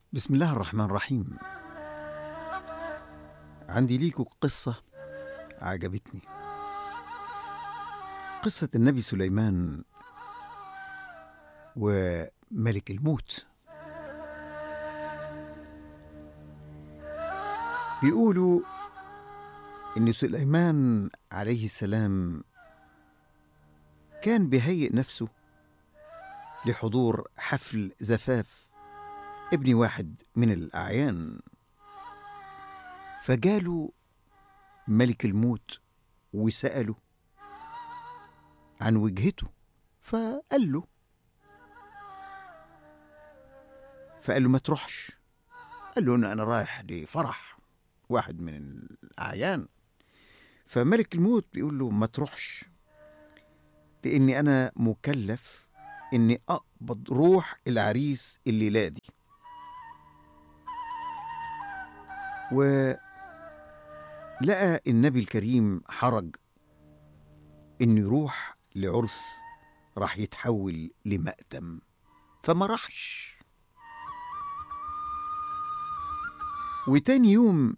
بسم الله الرحمن الرحيم عندي ليكوا قصة عجبتني قصة النبي سليمان وملك الموت بيقولوا إن سليمان عليه السلام كان بيهيئ نفسه لحضور حفل زفاف ابن واحد من الأعيان فجاله ملك الموت وسأله عن وجهته فقال له فقال له ما تروحش قال له أنا أنا رايح لفرح واحد من الأعيان فملك الموت بيقول له ما تروحش لأني أنا مكلف إني أقبض روح العريس الليلة دي ولقى النبي الكريم حرج إنه يروح لعرس راح يتحول لمأتم فما راحش وتاني يوم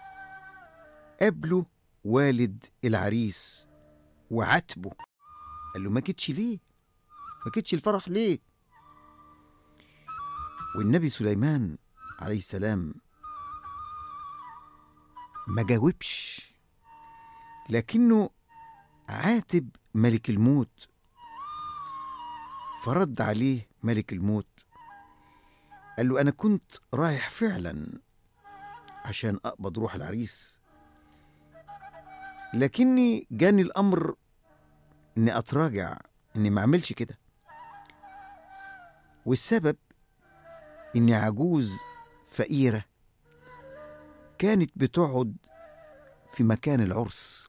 قابله والد العريس وعاتبه قال له ما جيتش ليه ما جيتش الفرح ليه والنبي سليمان عليه السلام ما جاوبش لكنه عاتب ملك الموت فرد عليه ملك الموت قال له انا كنت رايح فعلا عشان اقبض روح العريس لكني جاني الامر اني اتراجع اني ما اعملش كده والسبب اني عجوز فقيره كانت بتقعد في مكان العرس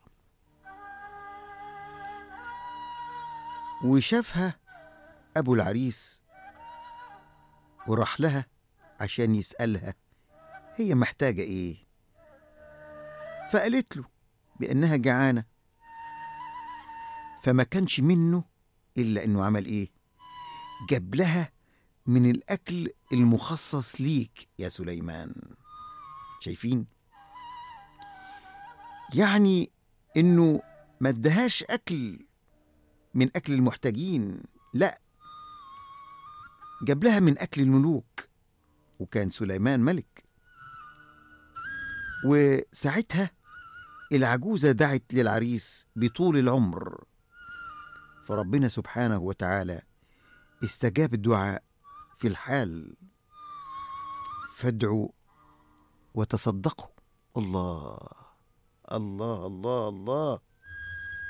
وشافها ابو العريس وراح لها عشان يسالها هي محتاجه ايه فقالت له بانها جعانه فما كانش منه الا انه عمل ايه جاب لها من الاكل المخصص ليك يا سليمان شايفين يعني انه ما ادهاش اكل من اكل المحتاجين لا جاب لها من اكل الملوك وكان سليمان ملك وساعتها العجوزه دعت للعريس بطول العمر فربنا سبحانه وتعالى استجاب الدعاء في الحال فادعوا وتصدقوا الله الله الله الله